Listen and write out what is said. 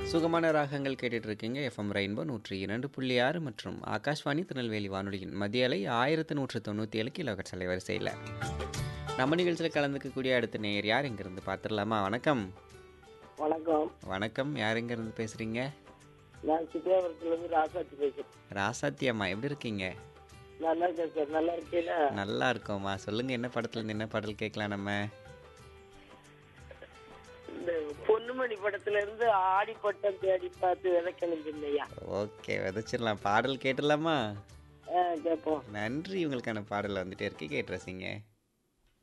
சுகமான ராகங்கள் கேட்டுட்டு இருக்கீங்க எஃப்எம் ரெயின்போ நூற்றி இரண்டு புள்ளி ஆறு மற்றும் ஆகாஷ்வாணி திருநெல்வேலி வானொலியின் மத்திய அலை ஆயிரத்து நூற்று தொண்ணூற்றி ஏழு கிலோகட் அலைவரிசையில் நம்ம நிகழ்ச்சியில் கலந்துக்கக்கூடிய அடுத்த நேயர் யார் இங்கிருந்து பார்த்துடலாமா வணக்கம் வணக்கம் வணக்கம் யார் இங்கிருந்து பேசுகிறீங்க நான் சித்தியாபுரத்துலேருந்து ராசாத்தி பேசுறேன் ராசாத்தி அம்மா எப்படி இருக்கீங்க நல்லா இருக்கேன் சார் நல்லா இருக்கீங்களா நல்லா இருக்கோம்மா சொல்லுங்கள் என்ன படத்துலேருந்து என்ன பாடல் கேட்கலாம் நம்ம இந்த பொன்னுமணி படத்துல இருந்து ஆடிப்பட்டம் தேடி பார்த்து விதைக்கணும் சொன்னையா ஓகே விதைச்சிடலாம் பாடல் கேட்டுடலாமா கேட்போம் நன்றி உங்களுக்கான பாடல் வந்துட்டே இருக்கு கேட்டு ரசிங்க